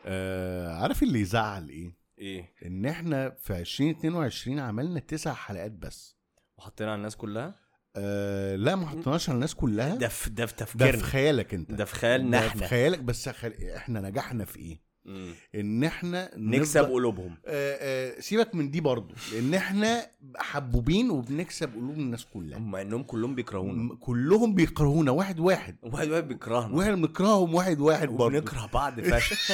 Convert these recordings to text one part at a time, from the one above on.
آه عارف اللي يزعل ايه ايه ان احنا في 2022 عملنا تسع حلقات بس وحطينا على الناس كلها آه لا ما حطيناش على الناس كلها ده في ده في ده تفكيرنا في خيالك انت ده في خيالنا ده في احنا خيالك بس خل... احنا نجحنا في ايه مم. ان احنا نكسب نفضل- قلوبهم آه آه سيبك من دي برضو لان احنا حبوبين وبنكسب قلوب الناس كلها هم انهم كلهم بيكرهونا م- كلهم بيكرهونا واحد واحد واحد واحد بيكرهنا واحنا بنكرههم واحد واحد برضو وبنكره بعض فشخ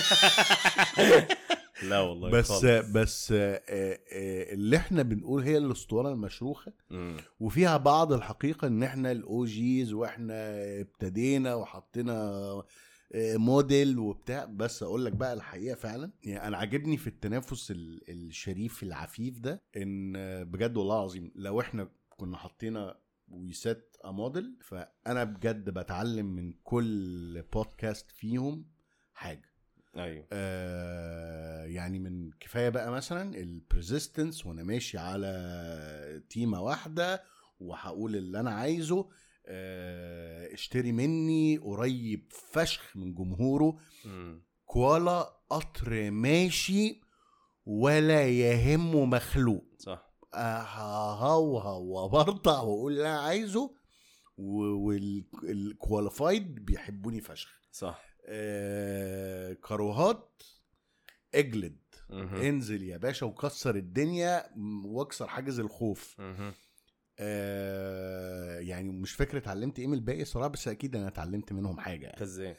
لا والله بس خالص. بس آه، آه، اللي احنا بنقول هي الاسطوانه المشروخه مم. وفيها بعض الحقيقه ان احنا الاو جيز واحنا ابتدينا وحطينا آه، موديل وبتاع بس اقول لك بقى الحقيقه فعلا يعني انا عاجبني في التنافس ال- الشريف العفيف ده ان آه، بجد والله العظيم لو احنا كنا حطينا ويسات موديل فانا بجد بتعلم من كل بودكاست فيهم حاجه ايوه آه يعني من كفايه بقى مثلا البريزيستنس وانا ماشي على تيمه واحده وهقول اللي انا عايزه آه اشتري مني قريب فشخ من جمهوره مم. كوالا قطر ماشي ولا يهمه مخلوق صح ههوهو وبرطع واقول اللي انا عايزه والكواليفايد بيحبوني فشخ صح آه كروهات اجلد مهم. انزل يا باشا وكسر الدنيا م- واكسر حاجز الخوف مهم. آه يعني مش فاكر اتعلمت ايه من الباقي صراحه بس اكيد انا اتعلمت منهم حاجه يعني. ازاي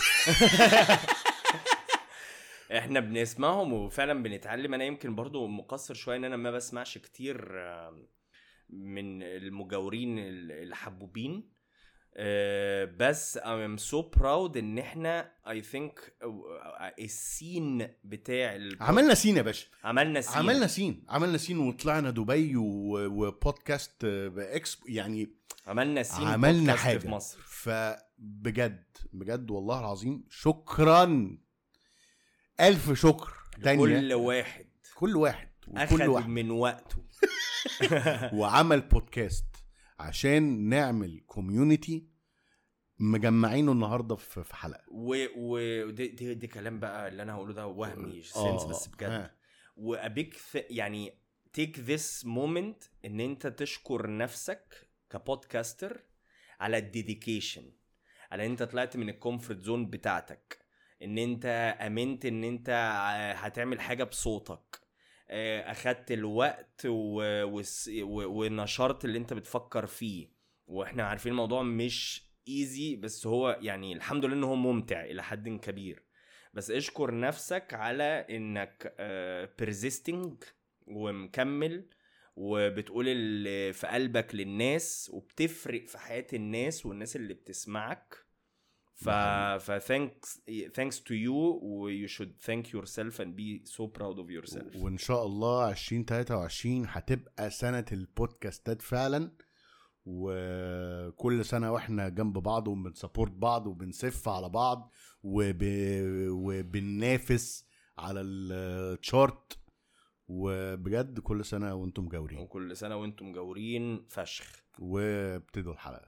احنا بنسمعهم وفعلا بنتعلم انا يمكن برضو مقصر شويه ان انا ما بسمعش كتير آم، من المجاورين ال- الحبوبين آه، بس I'm so proud ان احنا I think آه، السين بتاع ال- عملنا سين يا باشا عملنا سين عملنا سين عملنا سين وطلعنا دبي و- وبودكاست آه، اكسبو يعني عملنا سين عملنا بودكاست حاجه في مصر فبجد بجد والله العظيم شكرا الف شكر تانية كل واحد كل واحد وكل اخد واحد من وقته وعمل بودكاست عشان نعمل كوميونتي مجمعينه النهارده في في حلقه و و دي, دي, دي كلام بقى اللي انا هقوله ده وهمي سنس آه، بس بجد ها. وابيك يعني تيك ذس مومنت ان انت تشكر نفسك كبودكاستر على الديديكيشن على ان انت طلعت من الكومفورت زون بتاعتك ان انت امنت ان انت ع- هتعمل حاجه بصوتك آه، اخدت الوقت و... وس- و... ونشرت اللي انت بتفكر فيه واحنا عارفين الموضوع مش ايزي بس هو يعني الحمد لله ان هو ممتع الى حد كبير بس اشكر نفسك على انك بيرزيستنج ومكمل وبتقول اللي في قلبك للناس وبتفرق في حياة الناس والناس اللي بتسمعك ف ف thanks thanks to you you should thank yourself and be so proud of yourself وان شاء الله 2023 هتبقى سنه البودكاستات فعلا وكل سنه واحنا جنب بعض وبنسبورت بعض وبنسف على بعض وب... وبننافس على التشارت وبجد كل سنه وانتم مجاورين وكل سنة وانتم مجاورين فشخ وابتدوا الحلقه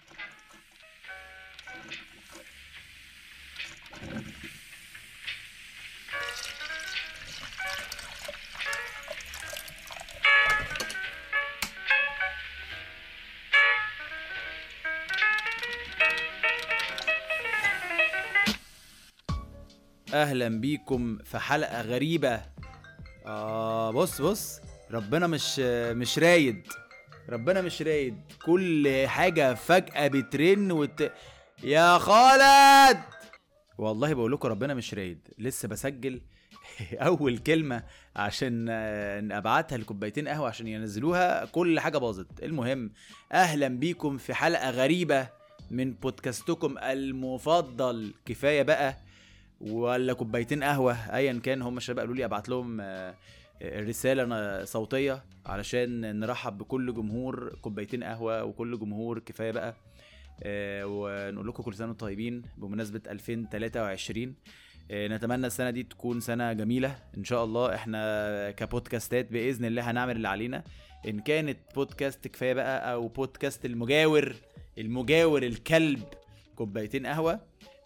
اهلا بيكم في حلقه غريبه اه بص بص ربنا مش مش رايد ربنا مش رايد كل حاجه فجاه بترن وت... يا خالد والله بقول لكم ربنا مش رايد لسه بسجل اول كلمه عشان آه، ابعتها لكوبايتين قهوه عشان ينزلوها كل حاجه باظت المهم اهلا بيكم في حلقه غريبه من بودكاستكم المفضل كفايه بقى ولا كوبايتين قهوه ايا كان هم الشباب قالوا لي ابعت لهم آه، آه، رساله صوتيه علشان نرحب بكل جمهور كوبايتين قهوه وكل جمهور كفايه بقى آه، ونقول لكم كل سنه وانتم طيبين بمناسبه 2023 آه، نتمنى السنه دي تكون سنه جميله ان شاء الله احنا كبودكاستات باذن الله هنعمل اللي علينا ان كانت بودكاست كفايه بقى او بودكاست المجاور المجاور الكلب كوبايتين قهوه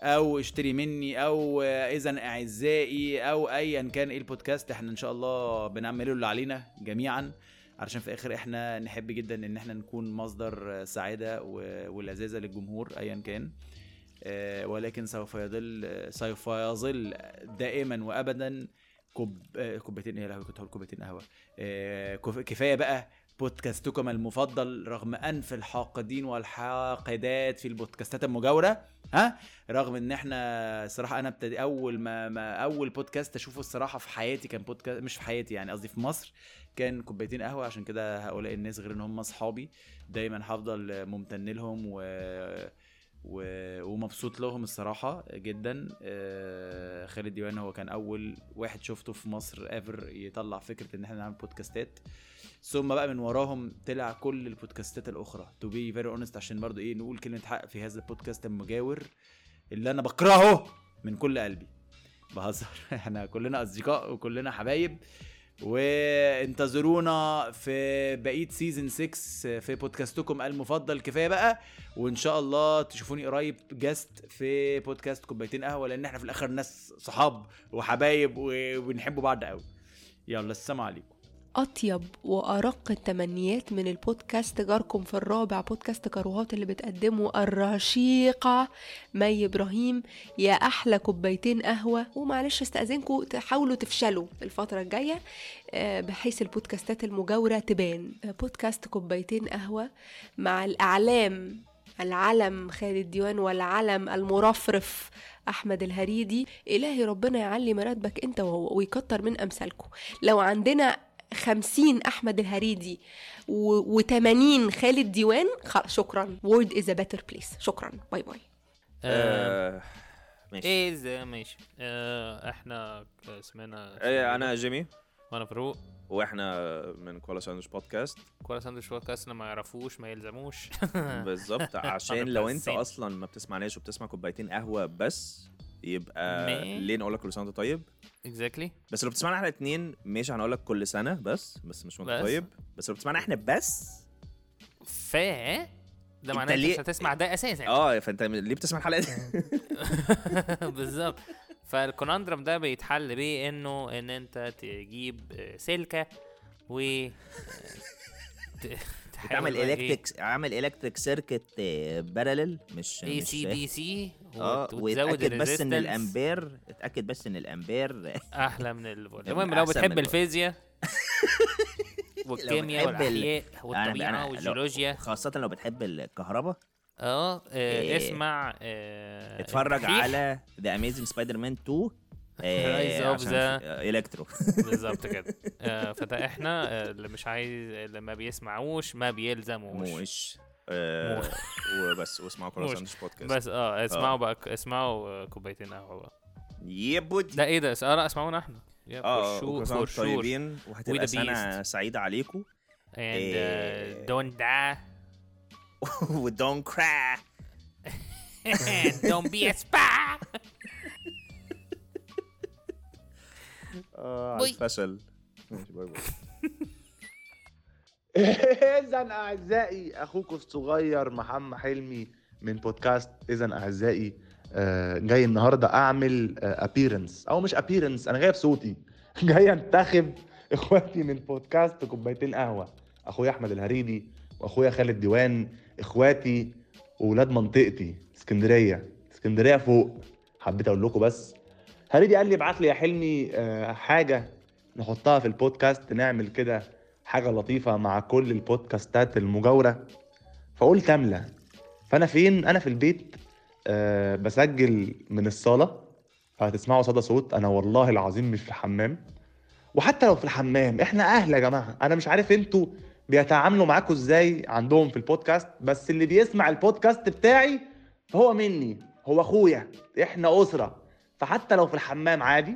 او اشتري مني او اذا اعزائي او ايا كان ايه البودكاست احنا ان شاء الله بنعمله اللي علينا جميعا علشان في الاخر احنا نحب جدا ان احنا نكون مصدر سعاده و- ولذاذه للجمهور ايا كان آه، ولكن سوف يظل سوف يظل دائما وابدا كوب آه، كوبايتين ايه يا لهوي كنت هقول كوبايتين قهوه آه، كف- كفايه بقى بودكاستكم المفضل رغم انف الحاقدين والحاقدات في البودكاستات المجاوره ها رغم ان احنا الصراحه انا ابتدي اول ما, ما اول بودكاست اشوفه الصراحه في حياتي كان بودكاست مش في حياتي يعني قصدي في مصر كان كوبايتين قهوه عشان كده هؤلاء الناس غير ان هم اصحابي دايما هفضل ممتن لهم و... و... ومبسوط لهم الصراحه جدا آه، خالد ديوان هو كان اول واحد شفته في مصر ايفر يطلع فكره ان احنا نعمل بودكاستات ثم بقى من وراهم طلع كل البودكاستات الاخرى تو بي فيري اونست عشان برضو ايه نقول كلمه حق في هذا البودكاست المجاور اللي انا بكرهه من كل قلبي بهزر احنا كلنا اصدقاء وكلنا حبايب وانتظرونا في بقيه سيزون 6 في بودكاستكم المفضل كفايه بقى وان شاء الله تشوفوني قريب جاست في بودكاست كوبايتين قهوه لان احنا في الاخر ناس صحاب وحبايب وبنحب بعض قوي يلا السلام عليكم أطيب وأرق التمنيات من البودكاست جاركم في الرابع بودكاست كروهات اللي بتقدمه الرشيقة مي إبراهيم يا أحلى كوبايتين قهوة ومعلش استأذنكم تحاولوا تفشلوا الفترة الجاية آه، بحيث البودكاستات المجاورة تبان آه، بودكاست كوبايتين قهوة مع الأعلام العلم خالد ديوان والعلم المرفرف أحمد الهريدي إلهي ربنا يعلي مراتبك أنت وهو ويكتر من أمثالكم لو عندنا خمسين أحمد الهريدي و80 خالد ديوان خلاص شكرا word is a better place شكرا باي باي آه، آه ماشي ايه ازاي ماشي آه احنا اسمنا إيه، انا جيمي وانا فاروق واحنا من كولا ساندويتش بودكاست كولا ساندويتش بودكاست اللي ما يعرفوش ما يلزموش بالظبط عشان لو انت 100%. اصلا ما بتسمعناش وبتسمع كوبايتين قهوه بس يبقى ما- ليه نقول لك كل سنه وانت طيب اكزاكتلي بس لو بتسمعنا احنا اتنين ماشي هنقول لك كل سنه بس بس مش وانت بس. طيب بس لو بتسمعنا احنا بس ف ده انت معناه انت ليه- مش هتسمع ده اساسا اه فانت ليه بتسمع الحلقه دي بالظبط فالكوناندرم ده بيتحل بيه انه ان انت تجيب آه، سلكه و آه، ت- تحاول بتعمل بقى إيه؟ الكتريك عامل الكتريك سيركت باراليل مش اي مش سي دي سي اه وتزود واتاكد بس ان الريزيستنس الامبير اتاكد بس ان الامبير احلى من الفولت يبقى المهم لو أحسن بتحب من الفولت. الفيزياء والكيمياء بتحب ال- والاحياء أنا- والطبيعه أنا- لو- والجيولوجيا خاصه لو بتحب الكهرباء اه آه، إيه. اسمع آه، اتفرج الدحيح. على ذا اميزنج سبايدر مان 2 Rise of the- الكترو بالظبط كده آه، فده احنا آه، اللي مش عايز اللي ما بيسمعوش ما بيلزموش موش آه، موش. وبس واسمعوا كل موش. ساندويتش بودكاست بس اه اسمعوا بقى اسمعوا آه، كوبايتين قهوه بقى يبود ده ايه ده اه لا اسمعونا احنا yeah, اه for sure وكل سنة for وانتم sure طيبين We وهتبقى the سنه سعيده عليكم and إيه. uh, don't die ودون كرا and don't be a spy اه باي. الفشل ماشي باي باي اذا اعزائي اخوكم الصغير محمد حلمي من بودكاست اذا اعزائي آه، جاي النهارده اعمل ابيرنس او مش ابيرنس انا جاي بصوتي جاي انتخب اخواتي من بودكاست كوبايتين قهوه اخويا احمد الهريدي واخويا خالد ديوان اخواتي واولاد منطقتي اسكندريه اسكندريه فوق حبيت اقول لكم بس هريدي قال لي ابعت لي يا حلمي آه، حاجه نحطها في البودكاست نعمل كده حاجه لطيفه مع كل البودكاستات المجاوره فقلت املى فانا فين انا في البيت أه بسجل من الصاله فهتسمعوا صدى صوت انا والله العظيم مش في الحمام وحتى لو في الحمام احنا اهل يا جماعه انا مش عارف انتوا بيتعاملوا معاكم ازاي عندهم في البودكاست بس اللي بيسمع البودكاست بتاعي هو مني هو اخويا احنا اسره فحتى لو في الحمام عادي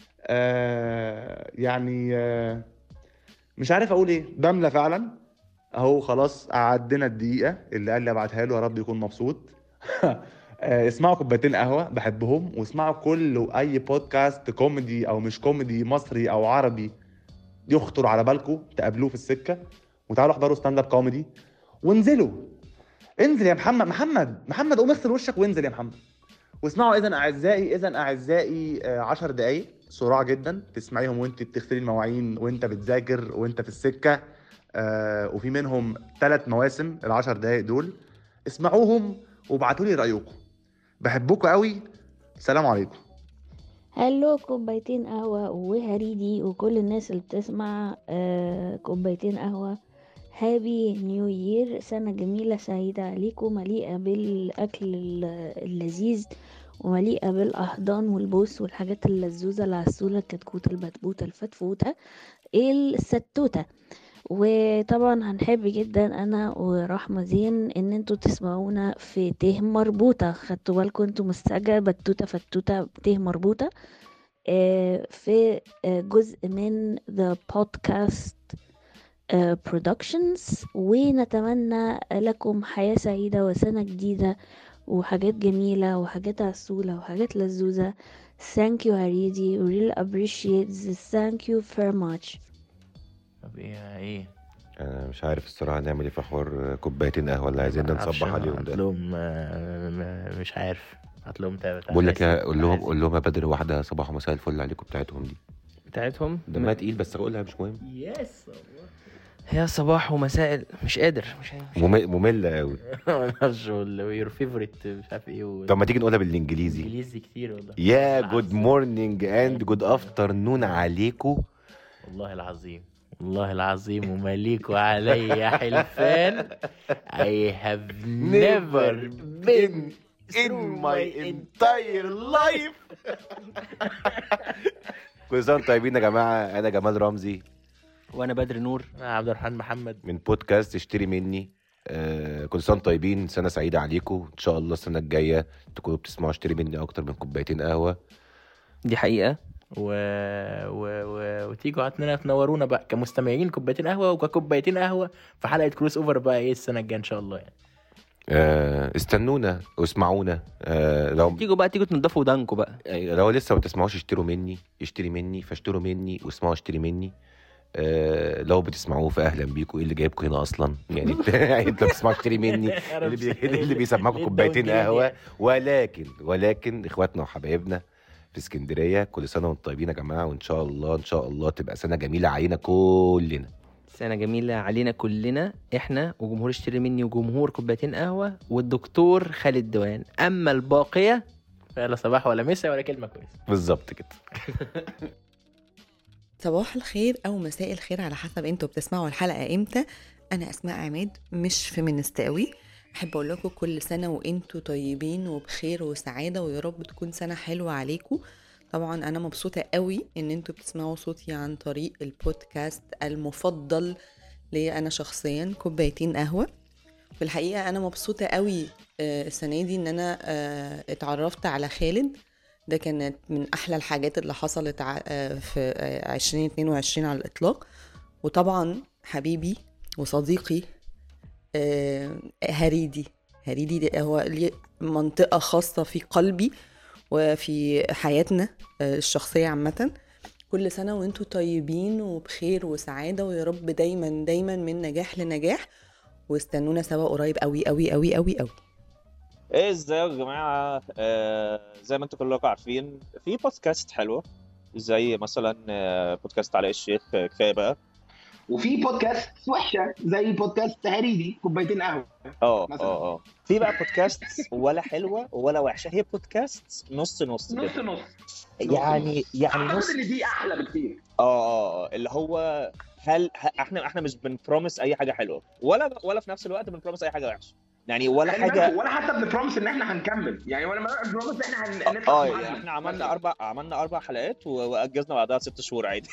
آه يعني آه مش عارف اقول ايه بملى فعلا اهو خلاص عدينا الدقيقه اللي قال لي ابعتها له يا رب يكون مبسوط آه، اسمعوا كوبايتين قهوه بحبهم واسمعوا كل واي بودكاست كوميدي او مش كوميدي مصري او عربي يخطر على بالكم تقابلوه في السكه وتعالوا احضروا ستاند اب كوميدي وانزلوا انزل يا محمد محمد محمد قوم اغسل وشك وانزل يا محمد واسمعوا اذا اعزائي اذا اعزائي 10 دقايق سرعة جدا تسمعيهم وانت بتغسلي المواعين وانت بتذاكر وانت في السكة آه وفي منهم ثلاث مواسم العشر دقايق دول اسمعوهم وابعتوا لي رايكم بحبكم قوي سلام عليكم هلو كوبايتين قهوة وهريدي وكل الناس اللي بتسمع آه، كوبايتين قهوة هابي نيو يير سنة جميلة سعيدة عليكم مليئة بالأكل ال- اللذيذ ومليئة بالأحضان والبوس والحاجات اللزوزة العسولة الكتكوتة البتبوتة الفتفوتة الستوتة وطبعا هنحب جدا انا ورحمة زين ان انتوا تسمعونا في ته مربوطة خدتوا بالكم انتوا مستعجة بتوتة فتوتة ته مربوطة آه، في آه، جزء من The Podcast آه، Productions ونتمنى لكم حياة سعيدة وسنة جديدة وحاجات جميلة وحاجات عسولة وحاجات لذوذة Thank you هريدي really appreciate this thank you very much طب ايه ايه انا مش عارف الصراحه نعمل ايه في حوار كوبايتين قهوه اللي عايزين معرفش نصبح عليهم هات ده لهم آه، م- مش عارف هات لهم تا- بقول لك تعاسي- يا قول لهم تعاسي. قول لهم يا بدر واحده صباح ومساء الفل عليكم بتاعتهم دي بتاعتهم دمها تقيل بس اقولها مش مهم يس يا صباح ومساء مش قادر مش مش- مم- ممله قوي معرفش يور فيفورت مش عارف ايه و- طب ما تيجي نقولها بالانجليزي انجليزي كتير والله يا والله جود العظيم. مورنينج اند جود افترنون عليكم والله العظيم والله العظيم ومليك علي حلفان I have never been in my entire life كل سنه وانتم طيبين يا جماعه انا جمال رمزي وانا بدر نور أنا عبد الرحمن محمد من بودكاست اشتري مني آه كل سنه وانتم طيبين سنه سعيده عليكم ان شاء الله السنه الجايه تكونوا بتسمعوا اشتري مني اكتر من كوبايتين قهوه دي حقيقة و... و... و... وتيجوا عندنا تنورونا بقى كمستمعين كوبايتين قهوه وككوبايتين قهوه في حلقه كروس اوفر بقى ايه السنه الجايه ان شاء الله يعني آه استنونا واسمعونا آه لو تيجوا بقى تيجوا تنضفوا ودانكوا بقى يعني لو لسه ما بتسمعوش اشتروا مني اشتري مني فاشتروا مني واسمعوا اشتري مني آه لو بتسمعوه فاهلا بيكم ايه اللي جايبكم هنا اصلا يعني انت بتسمعوا اشتري مني اللي, بي... اللي بيسمعكم ليه كوبايتين الدوجين قهوه يعني؟ ولكن ولكن اخواتنا وحبايبنا في اسكندريه كل سنه وانتم طيبين يا جماعه وان شاء الله ان شاء الله تبقى سنه جميله علينا كلنا سنة جميلة علينا كلنا احنا وجمهور اشتري مني وجمهور كوبايتين قهوة والدكتور خالد دوان اما الباقية ولا صباح ولا مسا ولا كلمه كويسه بالظبط كده صباح الخير او مساء الخير على حسب انتوا بتسمعوا الحلقه امتى انا اسماء عماد مش فيمينست قوي احب اقول لكم كل سنه وانتوا طيبين وبخير وسعاده ويا رب تكون سنه حلوه عليكم طبعا انا مبسوطه قوي ان انتوا بتسمعوا صوتي عن طريق البودكاست المفضل ليا انا شخصيا كوبايتين قهوه في الحقيقه انا مبسوطه قوي آه، السنه دي ان انا آه، اتعرفت على خالد ده كانت من احلى الحاجات اللي حصلت ع- آه، في آه، 2022 على الاطلاق وطبعا حبيبي وصديقي آه، هريدي هريدي ده هو ليه منطقة خاصة في قلبي وفي حياتنا آه، الشخصية عامة كل سنة وانتوا طيبين وبخير وسعادة ويا رب دايما دايما من نجاح لنجاح واستنونا سوا قريب قوي قوي قوي قوي قوي ايه ازيكم يا جماعه آه زي ما انتم كلكم عارفين في بودكاست حلوه زي مثلا آه، بودكاست علاء الشيخ آه، كفايه بقى وفي بودكاست وحشه زي بودكاست هريدي كوبايتين قهوه اه مثلاً. اه اه في بقى بودكاست ولا حلوه ولا وحشه هي بودكاست نص نص نص كده. نص يعني يعني نص اعتقد ان دي احلى بكتير اه اه آه، اللي هو هل ه- احنا احنا مش بنبروميس اي حاجه حلوه ولا ولا في نفس الوقت بنبروميس اي حاجه وحشه يعني ولا خلي حاجه بالكوا، ولا حتى بنبروميس ان احنا هنكمل يعني ولا ما بنبروميس ان احنا هن- نطلع اه معلم. يعني احنا عملنا اربع عملنا اربع حلقات و- واجزنا بعدها ست شهور عادي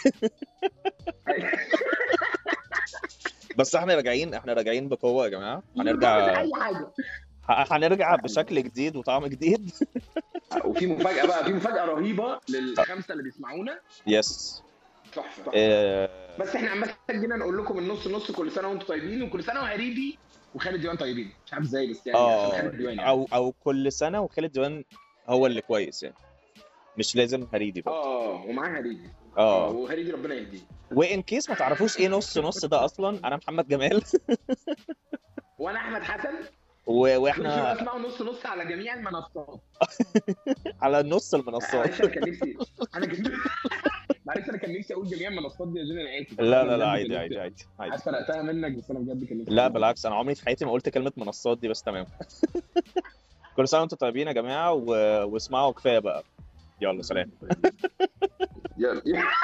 بس احنا راجعين احنا راجعين بقوه يا جماعه هنرجع اي حاجه ه- هنرجع بشكل جديد وطعم جديد وفي مفاجاه بقى في مفاجاه رهيبه للخمسه اللي بيسمعونا يس تحفه تحفه آه، بس احنا عامه جينا نقول لكم النص نص كل سنه وانتم طيبين وكل سنه وهريدي وخالد ديوان طيبين مش عارف ازاي بس يعني عشان اه خالد ديوان يعني او او كل سنه وخالد ديوان هو اللي كويس يعني مش لازم هريدي برضه اه ومعاه هريدي اه وهريدي ربنا يهديه وان كيس ما تعرفوش ايه نص نص ده اصلا انا محمد جمال وانا احمد حسن و- كل شويه واحنا اسمعوا نص نص على جميع المنصات على نص معلش المنصات انا كان نفسي انا كان معلش انا كان نفسي اقول جميع المنصات دي يا جوني انا اسف لا أنا لا لا بجد عادي كان عادي نفسي- عادي عادي عايز فرقتها منك بس انا بجد كان نفسي لا بالعكس انا عمري في حياتي ما قلت كلمه منصات دي بس تمام كل سنه وانتم طيبين يا جماعه و... واسمعوا كفايه بقى يلا سلام يلا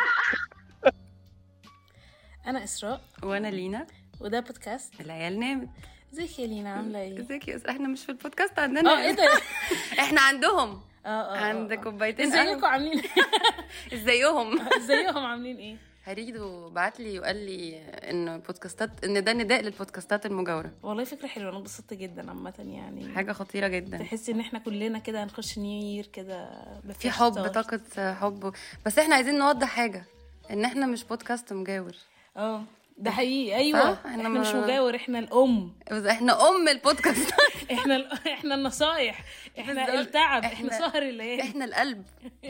انا اسراء وانا لينا وده بودكاست العيال نامت ازيك يا لينا عامله ايه ازيك يا اسراء احنا مش في البودكاست عندنا اه ايه ده احنا عندهم اه اه عند كوبايتين ازيكم قهوة. عاملين ازيهم ازيهم عاملين ايه هريدو بعت لي وقال لي ان بودكاستات ان ده نداء للبودكاستات المجاوره والله فكره حلوه انا انبسطت جدا عامه يعني حاجه خطيره جدا تحسي ان احنا كلنا كده هنخش نيو يير كده في حب طاقه حب بس احنا عايزين نوضح حاجه ان احنا مش بودكاست مجاور اه ده حقيقي ايوه صح؟ احنا ما- مش مجاور احنا الام بس احنا ام البودكاست احنا ال... احنا النصايح احنا بالظبط. التعب احنا إحنا- سهر الليالي احنا القلب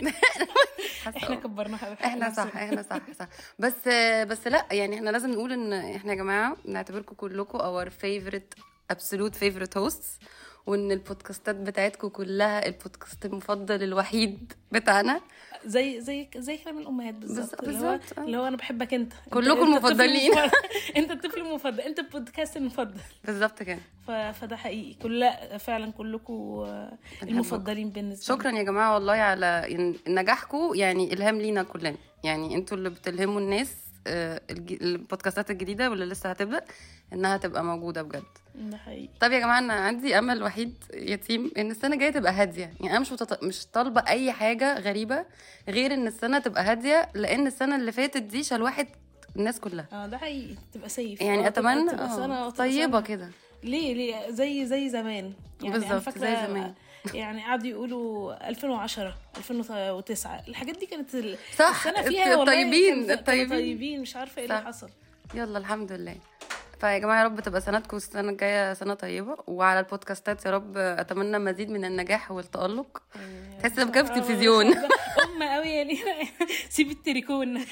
احنا كبرناها قوي احنا صح احنا صح صح بس بس لا يعني احنا لازم نقول ان احنا يا جماعه نعتبركم كلكم اور فيفورت ابسولوت فيفورت هوست وان البودكاستات بتاعتكم كلها البودكاست المفضل الوحيد بتاعنا زي زي زي كلام الامهات بالظبط بالظبط- اللي هو بالظبط، آه. اللي هو انا بحبك انت أنت- كلكم أنت الطفل المفضلين. المفضل. انت الطفل المفضل انت البودكاست المفضل بالظبط كده ف... فده حقيقي كل فعلا كلكم آه، المفضلين بالنسبه شكرا يا جماعه والله على إن- نجاحكم يعني الهام لينا كلنا يعني انتوا اللي بتلهموا الناس آه، الج- البودكاستات الجديده واللي لسه هتبدا انها تبقى موجوده بجد ده حقيقي طب يا جماعه انا عندي امل وحيد يتيم ان السنه الجايه تبقى هاديه يعني انا مش متط... مش طالبه اي حاجه غريبه غير ان السنه تبقى هاديه لان السنه اللي فاتت دي شال واحد الناس كلها اه ده حقيقي تبقى سيف يعني آه، تبقى- اتمنى تبقى آه، سنة تبقى طيبه سنة. كده ليه ليه زي زي زمان يعني أنا بالظبط، فاكرة زي زمان. يعني قعدوا يقولوا 2010 2009 الحاجات دي كانت ال- صح، السنه فيها والله الطيبين، كان- كانوا الطيبين. طيبين مش عارفه ايه اللي صح. حصل يلا الحمد لله فيا جماعه يا رب تبقى سنتكم السنه الجايه سنه طيبه وعلى البودكاستات يا رب اتمنى مزيد من النجاح والتالق تحس ان كده في التلفزيون ام قوي يا لينا سيبي التريكون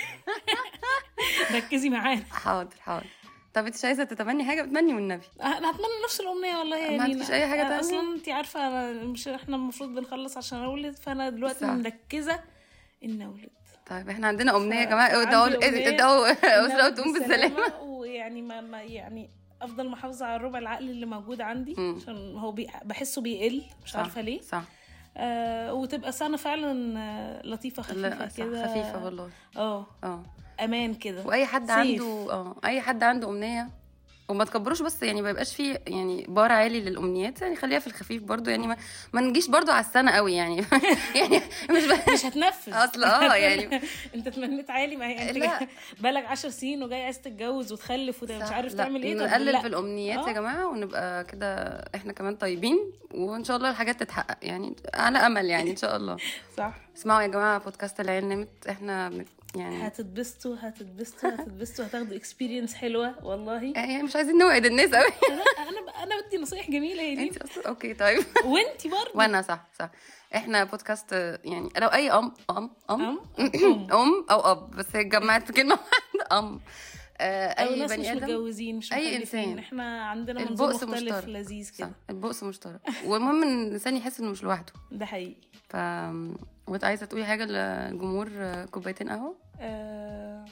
ركزي معانا حاضر حاضر طب انت مش عايزه تتمني حاجه بتمني والنبي انا هتمنى نفس الامنيه والله يا ما لينا عندكيش أي حاجة أنا تانية؟ اصلا انت عارفه أنا مش احنا المفروض بنخلص عشان اولد فانا دلوقتي صح. مركزه ان اولد طيب احنا عندنا امنيه يا جماعه عندي ادعوا أمنية ادعوا إن اسره أولد تقوم بالسلامه ويعني ما, ما يعني افضل محافظه على الربع العقل اللي موجود عندي مم. عشان هو بي بحسه بيقل مش صح، عارفه ليه صح آه وتبقى سنه فعلا آه، لطيفه لا، خفيفه صح، كده خفيفه والله اه اه امان كده واي حد سيف. عنده اه اي حد عنده امنيه وما تكبروش بس يعني ما يبقاش فيه يعني بار عالي للامنيات يعني خليها في الخفيف برضو يعني ما, ما نجيش برضو على السنه قوي يعني يعني مش ب... مش هتنفذ اصل اه يعني انت تمنيت عالي ما هي انت لا. جاي- بقالك 10 سنين وجاي عايز تتجوز وتخلف ومش صح، عارف لا، تعمل ايه طب نقلل لا. في الامنيات يا آه. جماعه ونبقى كده احنا كمان طيبين وان شاء الله الحاجات تتحقق يعني على امل يعني ان شاء الله صح اسمعوا يا جماعه بودكاست العيال نمت احنا بن- يعني هتتبسطوا هتتبسطوا هتتبسطوا هتاخدوا اكسبيرينس حلوه والله يعني مش عايزين نوعد الناس قوي لا انا انا بدي نصايح جميله يا انت اصلا اوكي طيب وانت برضه وانا صح صح احنا بودكاست يعني لو اي ام ام ام أم؟ ام او اب بس اتجمعت في كلمه واحده ام آه، او اي ناس مش بني ادم متجوزين مش اي مخلفين. انسان احنا عندنا منظور البؤس مختلف مشترك لذيذ صح كده البؤس مشترك والمهم ان الانسان يحس انه مش لوحده ده حقيقي ف وانت عايزه تقولي حاجه للجمهور آه، كوبايتين قهوه آه...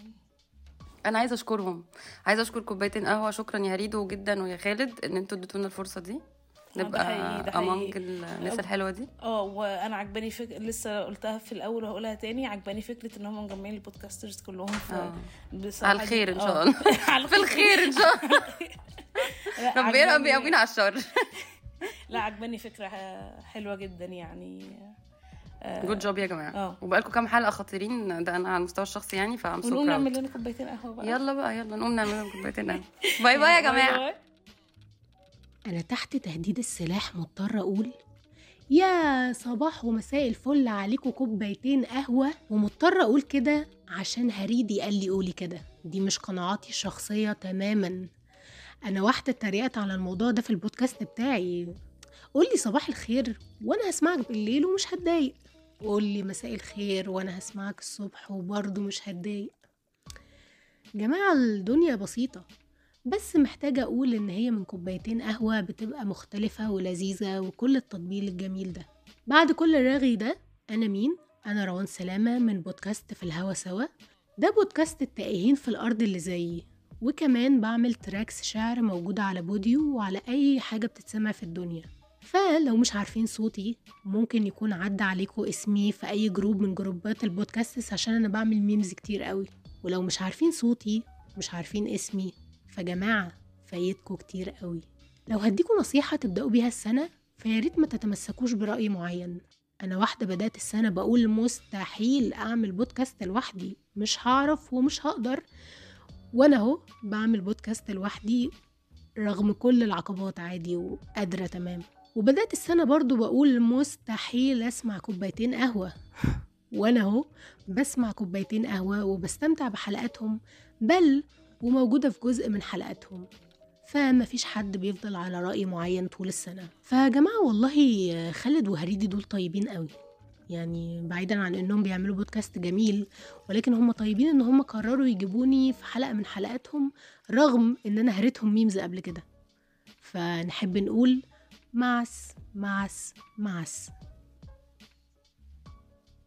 انا عايزه اشكرهم عايزه اشكر كوبايتين قهوه شكرا يا ريدو جدا ويا خالد ان انتوا اديتونا الفرصه دي ده نبقى حقيقي، ده حقيقي. امونج الناس الحلوه دي اه وانا عجباني فك... لسه قلتها في الاول وهقولها تاني عجباني فكره ان هم مجمعين البودكاسترز كلهم في آه. بصراحة على الخير دي- ان آه. شاء الله على في الخير ان شاء الله لا، ربنا عجباني- بيقوينا على الشر لا عجباني فكره ح- حلوه جدا يعني آه، جود جوب يا جماعه اه وبقالكم كام حلقه خطيرين ده انا على المستوى الشخصي يعني فام سو ونقوم نعمل براود لنا كوبايتين قهوه بقى يلا بقى يلا نقوم نعمل لهم كوبايتين قهوه باي باي يا جماعه أنا تحت تهديد السلاح مضطرة أقول يا صباح ومساء الفل عليكم كوبايتين قهوة ومضطرة أقول كده عشان هريدي قال لي قولي كده دي مش قناعاتي الشخصية تماما أنا واحدة اتريقت على الموضوع ده في البودكاست بتاعي قولي صباح الخير وأنا هسمعك بالليل ومش هتضايق قولي مساء الخير وأنا هسمعك الصبح وبرضه مش هتضايق جماعة الدنيا بسيطة بس محتاجة أقول إن هي من كوبايتين قهوة بتبقى مختلفة ولذيذة وكل التطبيل الجميل ده بعد كل الرغي ده أنا مين؟ أنا روان سلامة من بودكاست في الهوا سوا ده بودكاست التائهين في الأرض اللي زيي وكمان بعمل تراكس شعر موجودة على بوديو وعلى أي حاجة بتتسمع في الدنيا فلو مش عارفين صوتي ممكن يكون عدى عليكم اسمي في أي جروب من جروبات البودكاست عشان أنا بعمل ميمز كتير قوي ولو مش عارفين صوتي مش عارفين اسمي فجماعة فايتكوا كتير قوي لو هديكوا نصيحة تبدأوا بيها السنة فياريت ما تتمسكوش برأي معين أنا واحدة بدأت السنة بقول مستحيل أعمل بودكاست لوحدي مش هعرف ومش هقدر وأنا أهو بعمل بودكاست لوحدي رغم كل العقبات عادي وقادرة تمام وبدأت السنة برضو بقول مستحيل أسمع كوبايتين قهوة وأنا أهو بسمع كوبايتين قهوة وبستمتع بحلقاتهم بل وموجودة في جزء من حلقاتهم فما فيش حد بيفضل على رأي معين طول السنة فجماعة والله خالد وهريدي دول طيبين قوي يعني بعيدا عن انهم بيعملوا بودكاست جميل ولكن هم طيبين ان هم قرروا يجيبوني في حلقة من حلقاتهم رغم ان انا هريتهم ميمز قبل كده فنحب نقول معس معس معس